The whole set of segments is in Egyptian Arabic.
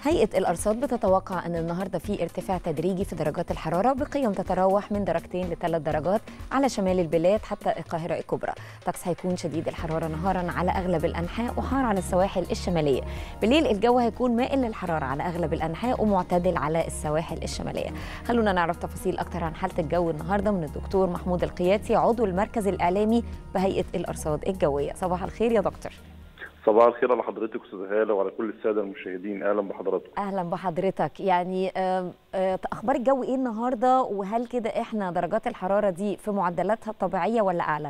هيئة الأرصاد بتتوقع أن النهاردة في ارتفاع تدريجي في درجات الحرارة بقيم تتراوح من درجتين لثلاث درجات على شمال البلاد حتى القاهرة الكبرى طقس هيكون شديد الحرارة نهارا على أغلب الأنحاء وحار على السواحل الشمالية بالليل الجو هيكون مائل للحرارة على أغلب الأنحاء ومعتدل على السواحل الشمالية خلونا نعرف تفاصيل أكتر عن حالة الجو النهاردة من الدكتور محمود القياتي عضو المركز الإعلامي بهيئة الأرصاد الجوية صباح الخير يا دكتور صباح الخير على حضرتك استاذ هاله وعلى كل الساده المشاهدين اهلا بحضراتكم اهلا بحضرتك يعني آه، آه، اخبار الجو ايه النهارده وهل كده احنا درجات الحراره دي في معدلاتها الطبيعيه ولا اعلى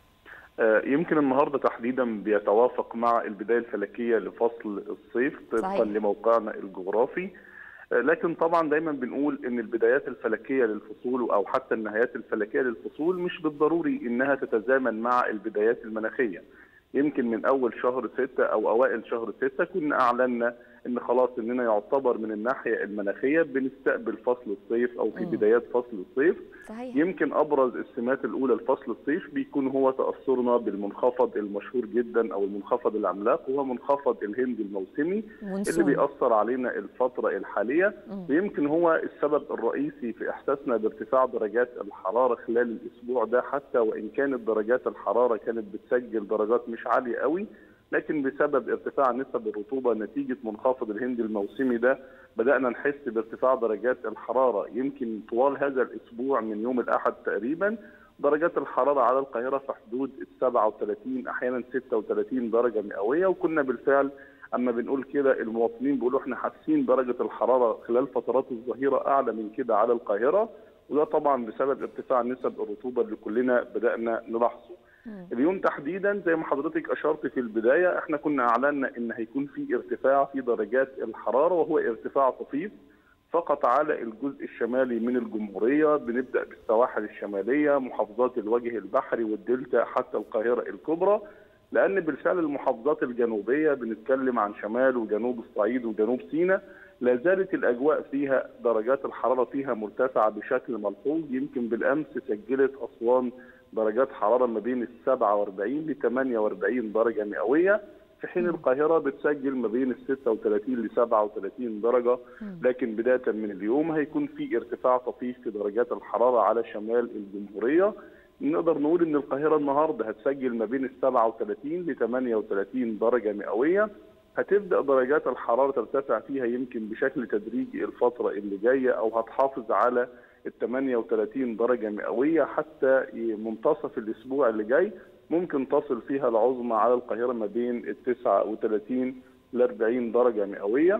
آه، يمكن النهارده تحديدا بيتوافق مع البدايه الفلكيه لفصل الصيف طبقا صحيح. لموقعنا الجغرافي آه، لكن طبعا دايما بنقول ان البدايات الفلكيه للفصول او حتى النهايات الفلكيه للفصول مش بالضروري انها تتزامن مع البدايات المناخيه يمكن من اول شهر ستة او اوائل شهر ستة كنا اعلنا ان خلاص اننا يعتبر من الناحيه المناخيه بنستقبل فصل الصيف او في مم. بدايات فصل الصيف صحيح يمكن ابرز السمات الاولى لفصل الصيف بيكون هو تاثرنا بالمنخفض المشهور جدا او المنخفض العملاق وهو منخفض الهند الموسمي اللي مونسون بيأثر علينا الفترة الحالية مم. ويمكن هو السبب الرئيسي في إحساسنا بارتفاع درجات الحرارة خلال الأسبوع ده حتى وإن كانت درجات الحرارة كانت بتسجل درجات مش عالية قوي لكن بسبب ارتفاع نسب الرطوبة نتيجة منخفض الهند الموسمي ده بدأنا نحس بارتفاع درجات الحرارة يمكن طوال هذا الأسبوع من يوم الأحد تقريبا درجات الحرارة على القاهرة في حدود ال 37 أحيانا 36 درجة مئوية وكنا بالفعل اما بنقول كده المواطنين بيقولوا احنا حاسين درجه الحراره خلال فترات الظهيره اعلى من كده على القاهره وده طبعا بسبب ارتفاع نسب الرطوبه اللي كلنا بدانا نلاحظه. مم. اليوم تحديدا زي ما حضرتك اشرت في البدايه احنا كنا اعلنا ان هيكون في ارتفاع في درجات الحراره وهو ارتفاع طفيف فقط على الجزء الشمالي من الجمهوريه بنبدا بالسواحل الشماليه محافظات الوجه البحري والدلتا حتى القاهره الكبرى لان بالفعل المحافظات الجنوبيه بنتكلم عن شمال وجنوب الصعيد وجنوب سيناء لا زالت الاجواء فيها درجات الحراره فيها مرتفعه بشكل ملحوظ يمكن بالامس سجلت اسوان درجات حراره ما بين ال 47 ل 48 درجه مئويه في حين القاهره بتسجل ما بين ال 36 ل 37 درجه مم. لكن بدايه من اليوم هيكون في ارتفاع طفيف في درجات الحراره على شمال الجمهوريه نقدر نقول ان القاهره النهارده هتسجل ما بين ال 37 ل 38 درجه مئويه هتبدا درجات الحراره ترتفع فيها يمكن بشكل تدريجي الفتره اللي جايه او هتحافظ على ال 38 درجه مئويه حتى منتصف الاسبوع اللي جاي ممكن تصل فيها العظمى على القاهره ما بين ال 39 ل 40 درجه مئويه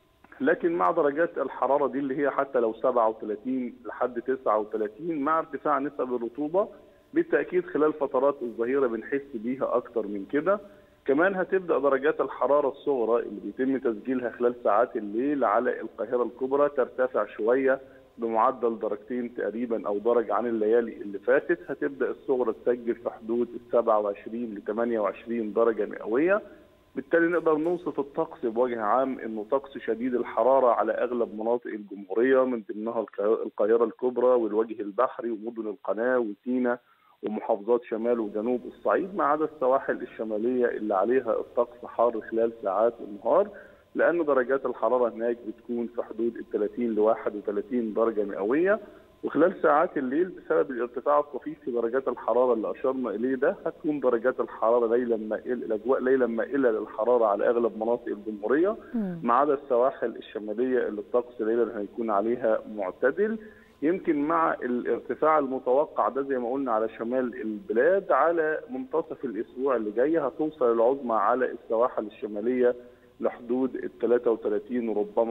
لكن مع درجات الحراره دي اللي هي حتى لو 37 لحد 39 مع ارتفاع نسب الرطوبه بالتاكيد خلال فترات الظهيره بنحس بيها اكتر من كده كمان هتبدا درجات الحراره الصغرى اللي بيتم تسجيلها خلال ساعات الليل على القاهره الكبرى ترتفع شويه بمعدل درجتين تقريبا او درجه عن الليالي اللي فاتت هتبدا الصغرى تسجل في حدود ال 27 ل 28 درجه مئويه بالتالي نقدر نوصف الطقس بوجه عام انه طقس شديد الحراره على اغلب مناطق الجمهوريه من ضمنها القا- القاهره الكبرى والوجه البحري ومدن القناه وسيناء ومحافظات شمال وجنوب الصعيد ما عدا السواحل الشماليه اللي عليها الطقس حار خلال ساعات النهار لان درجات الحراره هناك بتكون في حدود ال 30 ل 31 درجه مئويه وخلال ساعات الليل بسبب الارتفاع الطفيف في درجات الحراره اللي اشرنا اليه ده هتكون درجات الحراره ليلا مائل الاجواء ليلا مائله للحراره على اغلب مناطق الجمهوريه مم. ما عدا السواحل الشماليه اللي الطقس ليلا هيكون عليها معتدل يمكن مع الارتفاع المتوقع ده زي ما قلنا على شمال البلاد على منتصف الاسبوع اللي جاي هتوصل العظمى على السواحل الشماليه لحدود ال 33 وربما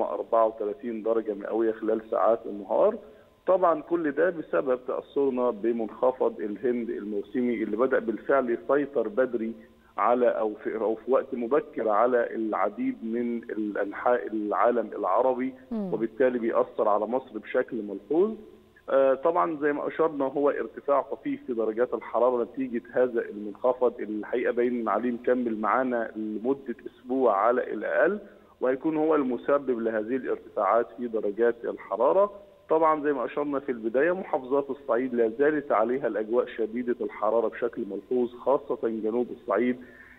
34 درجه مئويه خلال ساعات النهار طبعا كل ده بسبب تاثرنا بمنخفض الهند الموسمي اللي بدا بالفعل يسيطر بدري على او في او في وقت مبكر على العديد من الانحاء العالم العربي مم. وبالتالي بيأثر على مصر بشكل ملحوظ آه، طبعا زي ما اشرنا هو ارتفاع طفيف في درجات الحراره نتيجه هذا المنخفض اللي الحقيقه باين عليه مكمل معانا لمده اسبوع على الاقل وهيكون هو المسبب لهذه الارتفاعات في درجات الحراره طبعا زي ما اشرنا في البدايه محافظات الصعيد لا زالت عليها الاجواء شديده الحراره بشكل ملحوظ خاصه جنوب الصعيد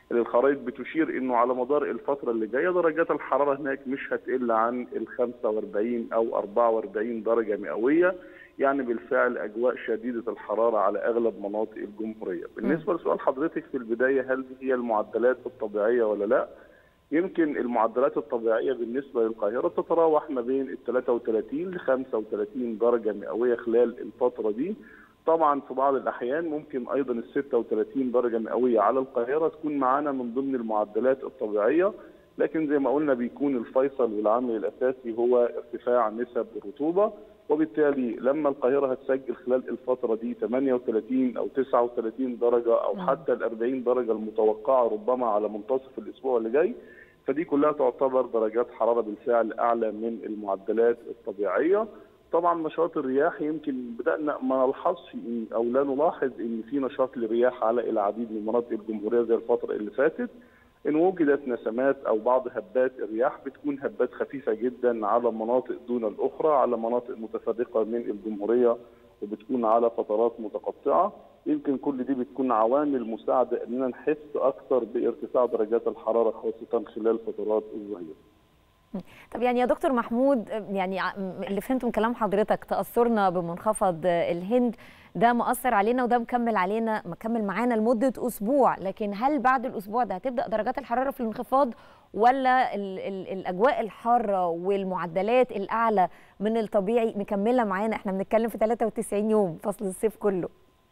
اللي الخرائط بتشير انه على مدار الفتره اللي جايه درجات الحراره هناك مش هتقل عن ال 45 او 44 درجه مئويه يعني بالفعل اجواء شديده الحراره على اغلب مناطق الجمهوريه. بالنسبه لسؤال حضرتك في البدايه هل دي هي المعدلات الطبيعيه ولا لا؟ يمكن المعدلات الطبيعيه بالنسبه للقاهره تتراوح ما بين ال 33 ل 35 درجه مئويه خلال الفتره دي. طبعا في بعض الاحيان ممكن ايضا ال 36 درجه مئويه على القاهره تكون معانا من ضمن المعدلات الطبيعيه لكن زي ما قلنا بيكون الفيصل والعامل الاساسي هو ارتفاع نسب الرطوبه وبالتالي لما القاهره هتسجل خلال الفتره دي 38 او 39 درجه او حتى ال 40 درجه المتوقعه ربما على منتصف الاسبوع اللي جاي فدي كلها تعتبر درجات حراره بالفعل اعلى من المعدلات الطبيعيه طبعا نشاط الرياح يمكن بدانا ما نلحظش او لا نلاحظ ان في نشاط للرياح على العديد من مناطق الجمهوريه زي الفتره اللي فاتت ان وجدت نسمات او بعض هبات الرياح بتكون هبات خفيفه جدا على مناطق دون الاخرى على مناطق متفرقه من الجمهوريه وبتكون على فترات متقطعه يمكن كل دي بتكون عوامل مساعده اننا نحس اكثر بارتفاع درجات الحراره خاصه خلال فترات الظهيره. طب يعني يا دكتور محمود يعني اللي فهمته من كلام حضرتك تاثرنا بمنخفض الهند ده مأثر علينا وده مكمل علينا مكمل معانا لمده اسبوع لكن هل بعد الاسبوع ده هتبدا درجات الحراره في الانخفاض ولا ال ال الاجواء الحاره والمعدلات الاعلى من الطبيعي مكمله معانا احنا بنتكلم في 93 يوم فصل الصيف كله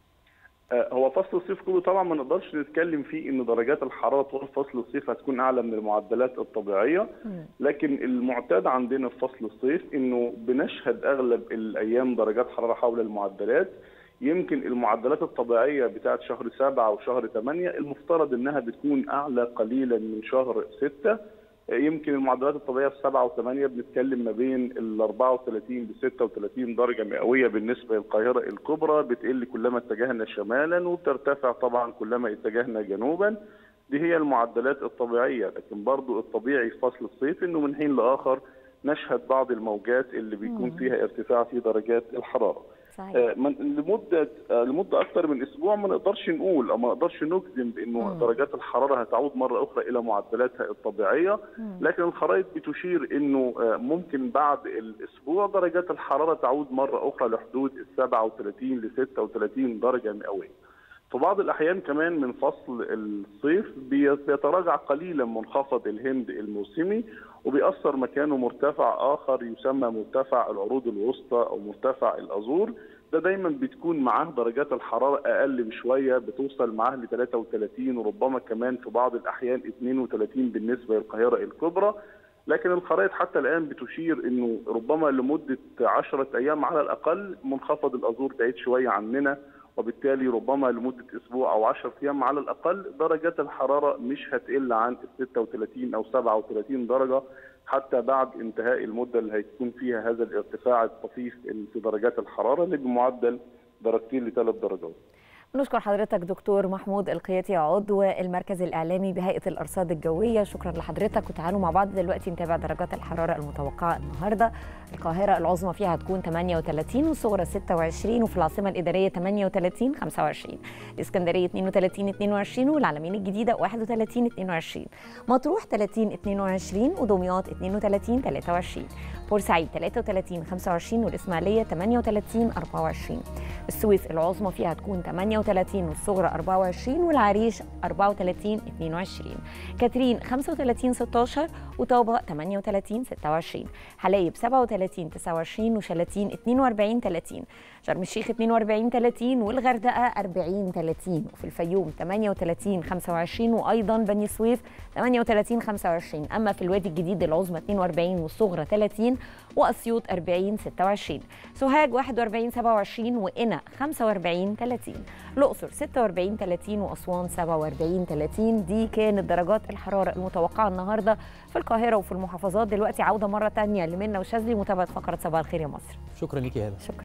هو فصل الصيف كله طبعا ما نقدرش نتكلم فيه ان درجات الحراره طول فصل الصيف هتكون اعلى من المعدلات الطبيعيه لكن المعتاد عندنا في فصل الصيف انه بنشهد اغلب الايام درجات حراره حول المعدلات يمكن المعدلات الطبيعيه بتاعت شهر سبعة وشهر ثمانية المفترض انها بتكون اعلى قليلا من شهر ستة يمكن المعدلات الطبيعيه في 7 و8 بنتكلم ما بين ال 34 ل 36 درجه مئويه بالنسبه للقاهره الكبرى بتقل كلما اتجهنا شمالا وبترتفع طبعا كلما اتجهنا جنوبا دي هي المعدلات الطبيعيه لكن برضو الطبيعي في فصل الصيف انه من حين لاخر نشهد بعض الموجات اللي بيكون فيها ارتفاع في درجات الحراره صحيح. لمده لمده اكثر من اسبوع ما نقدرش نقول او ما نقدرش نجزم بانه مم. درجات الحراره هتعود مره اخرى الى معدلاتها الطبيعيه مم. لكن الخرائط بتشير انه ممكن بعد الاسبوع درجات الحراره تعود مره اخرى لحدود ال 37 ل 36 درجه مئويه. في بعض الاحيان كمان من فصل الصيف بيتراجع قليلا منخفض الهند الموسمي وبيأثر مكانه مرتفع اخر يسمى مرتفع العروض الوسطى او مرتفع الازور ده دايما بتكون معاه درجات الحراره اقل بشويه بتوصل معاه ل 33 وربما كمان في بعض الاحيان 32 بالنسبه للقاهره الكبرى لكن الخرائط حتى الان بتشير انه ربما لمده 10 ايام على الاقل منخفض الازور بعيد شويه عننا وبالتالي ربما لمده اسبوع او 10 ايام على الاقل درجات الحراره مش هتقل عن 36 او 37 درجه حتى بعد انتهاء المده اللي هيكون فيها هذا الارتفاع الطفيف في درجات الحراره اللي بمعدل درجتين لثلاث درجات. نشكر حضرتك دكتور محمود القياتي عضو المركز الاعلامي بهيئه الارصاد الجويه شكرا لحضرتك وتعالوا مع بعض دلوقتي نتابع درجات الحراره المتوقعه النهارده القاهره العظمى فيها هتكون 38 والصغرى 26 وفي العاصمه الاداريه 38 25 الاسكندريه 32 22 والعلمين الجديده 31 22 مطروح 30 22 ودمياط 32 23 بورسعيد 33 25 والاسماعيليه 38 24 السويس العظمى فيها هتكون 38 والصغرى 24 والعريش 34 22 كاترين 35 16 وطابة 38 26 حلايب 37 29 وشلاتين 42 30 شرم الشيخ 42 30 والغردقة 40 30 وفي الفيوم 38 25 وأيضا بني سويف 38 25 أما في الوادي الجديد العظمى 42 والصغرى 30 وأسيوط 40 26 سوهاج 41 27 وقنا 45 30 الأقصر 46 30 وأسوان 47 30 دي كانت درجات الحرارة المتوقعة النهاردة في القاهرة وفي المحافظات دلوقتي عودة مرة تانية لمنى وشاذلي متابعة فقرة صباح الخير يا مصر شكرا ليك يا هلا شكرا